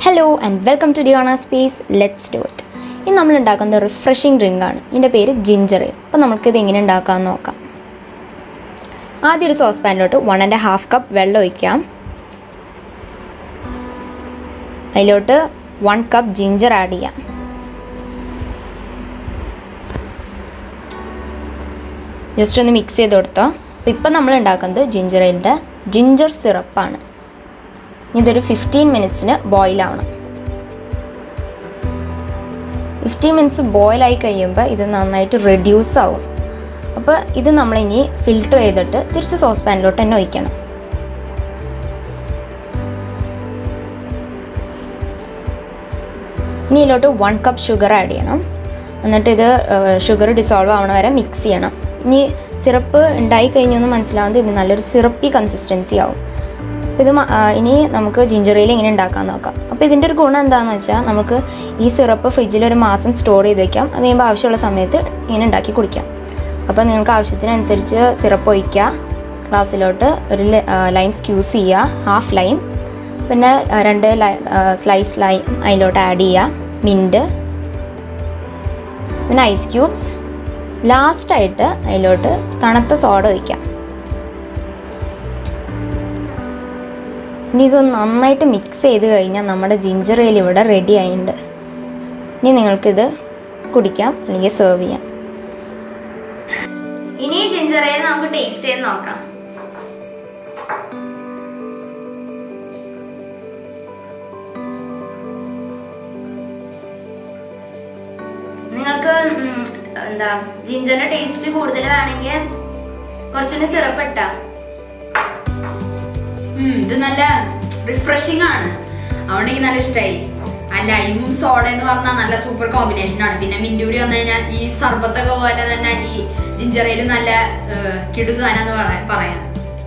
Hello and welcome to ഡിയോണ space let's do it ഇന്ന് നമ്മൾ ഉണ്ടാക്കുന്ന റിഫ്രഷിംഗ് ഡ്രിങ്ക് ആണ് ഇതിൻ്റെ പേര് ജിഞ്ചർ അപ്പോൾ നമുക്കിത് എങ്ങനെ ഉണ്ടാക്കാമെന്ന് നോക്കാം ആദ്യം ഒരു സോസ് പാനിലോട്ട് വൺ ആൻഡ് ഹാഫ് കപ്പ് വെള്ളം ഒഴിക്കാം അതിലോട്ട് വൺ കപ്പ് ജിഞ്ചർ ആഡ് ചെയ്യാം ജസ്റ്റ് ഒന്ന് മിക്സ് ചെയ്ത് കൊടുത്തോ അപ്പോൾ ഇപ്പം നമ്മൾ ഉണ്ടാക്കുന്നത് ജിഞ്ചർ എയിലിൻ്റെ ജിഞ്ചർ സിറപ്പാണ് ഇതൊരു ഫിഫ്റ്റീൻ മിനിറ്റ്സിന് ബോയിൽ ആവണം ഫിഫ്റ്റീൻ മിനിറ്റ്സ് ബോയിലായി കഴിയുമ്പോൾ ഇത് നന്നായിട്ട് റെഡ്യൂസ് ആവും അപ്പോൾ ഇത് നമ്മളിനി ഫിൽട്ടർ ചെയ്തിട്ട് തിരിച്ച് സോസ് പാനിലോട്ട് തന്നെ ഒഴിക്കണം ഇനി ഇതിലോട്ട് വൺ കപ്പ് ഷുഗർ ആഡ് ചെയ്യണം എന്നിട്ട് ഇത് ഷുഗർ ഡിസോൾവ് ആവണ വരെ മിക്സ് ചെയ്യണം ഇനി സിറപ്പ് ഉണ്ടായി കഴിഞ്ഞൊന്ന് മനസ്സിലാവുന്നത് ഇത് നല്ലൊരു സിറപ്പി കൺസിസ്റ്റൻസി ആവും ഇത് മ- ആ, ഇനി നമുക്ക് ജിഞ്ചറിയിൽ ഇങ്ങനെ ഉണ്ടാക്കാൻ നോക്കാം അപ്പോൾ ഇതിൻ്റെ ഒരു ഗുണം എന്താണെന്ന് വെച്ചാൽ നമുക്ക് ഈ സിറപ്പ് ഫ്രിഡ്ജിൽ ഒരു മാസം സ്റ്റോർ ചെയ്ത് വെക്കാം അത് കഴിയുമ്പോൾ ആവശ്യമുള്ള സമയത്ത് ഇങ്ങനെ ഉണ്ടാക്കി കുടിക്കാം അപ്പോൾ നിങ്ങൾക്ക് ആവശ്യത്തിനനുസരിച്ച് സിറപ്പ് ഒഴിക്കുക ഗ്ലാസ്സിലോട്ട് ഒരു ലൈം സ്ക്യൂസ് ചെയ്യുക ഹാഫ് ലൈം പിന്നെ ആ, രണ്ട് സ്ലൈസ് ലൈം അതിലോട്ട് ആഡ് ചെയ്യുക മിൻറ്റ് പിന്നെ ഐസ് ക്യൂബ്സ് ലാസ്റ്റായിട്ട് അതിലോട്ട് തണുത്ത സോഡ ഒഴിക്കാം ഇനി ഇത് നന്നായിട്ട് മിക്സ് ചെയ്ത് കഴിഞ്ഞാൽ നമ്മുടെ ജിഞ്ചർ എയിൽ ഇവിടെ റെഡി ആയിട്ടുണ്ട് ഇനി നിങ്ങൾക്കിത് കുടിക്കാം അല്ലെങ്കിൽ സെർവ് ചെയ്യാം ഇനി ജിഞ്ചർ എയിൽ നമുക്ക് ടേസ്റ്റ് ചെയ്ത് നോക്കാം നിങ്ങൾക്ക് ഉം, എന്താ ജിഞ്ചറിന്റെ ടേസ്റ്റ് കൂടുതൽ വേണമെങ്കിൽ കുറച്ചുകൂടി സിറപ്പ് ഇട്ടാ ഉം, ഇത് നല്ല റിഫ്രഷിംഗ് ആണ് അതുകൊണ്ട് എനിക്ക് നല്ല ഇഷ്ടമായി ആ ലൈമും സോഡ എന്ന് പറഞ്ഞാൽ നല്ല സൂപ്പർ കോമ്പിനേഷൻ ആണ് പിന്നെ മിൻറ്റൂരി വന്നു കഴിഞ്ഞാൽ ഈ സർബത്തൊക്കെ പോലെ തന്നെ ഈ ജിഞ്ചറയിലും നല്ല ഏഹ്, കിടു സാധനം എന്ന് പറയാ- പറയാം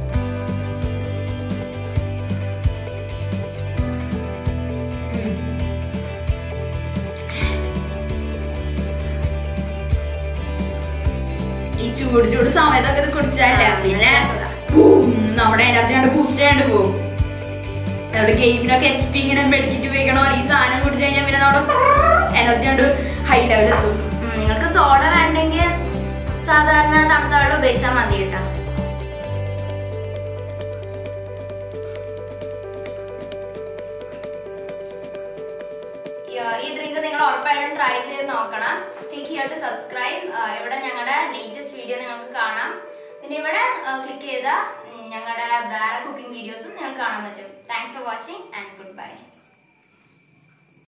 ഉം. ഈ ചൂട് ചൂട് സമയത്തൊക്കെ ഇത് കുടിച്ചാലേ പിന്നെ boom, നമ്മുടെ എനർജി കണ്ട് ബൂസ്റ്റ് ചെയ്യാണ്ട് പോകും നമ്മുടെ ഗെയിമിനൊക്കെ എച്ച് പി ഇങ്ങനെ മെഡിക്കറ്റ് ഉപയോഗിക്കണോ ഈ സാധനം കുടിച്ചു കഴിഞ്ഞാൽ പിന്നെ നമ്മുടെ എനർജി കണ്ട് ഹൈ ലെവൽ എത്തും ഉം, നിങ്ങൾക്ക് സോഡ വേണ്ടെങ്കിൽ സാധാരണ തണുത്ത വെള്ളം ഉപയോഗിച്ചാൽ മതി കേട്ടോ ഈ ഡ്രിങ്ക് നിങ്ങൾ ഉറപ്പായിട്ടും ട്രൈ ചെയ്ത് നോക്കണം ക്ലിക്ക് ഹിയർ ടു സബ്സ്ക്രൈബ് ഇവിടെ ഞങ്ങളുടെ ലേറ്റസ്റ്റ് വീഡിയോ നിങ്ങൾക്ക് കാണാം പിന്നെ ഇവിടെ ക്ലിക്ക് ചെയ്ത ഞങ്ങളുടെ വേറെ കുക്കിംഗ് വീഡിയോസും നിങ്ങൾക്ക് കാണാൻ പറ്റും thanks for watching and good bye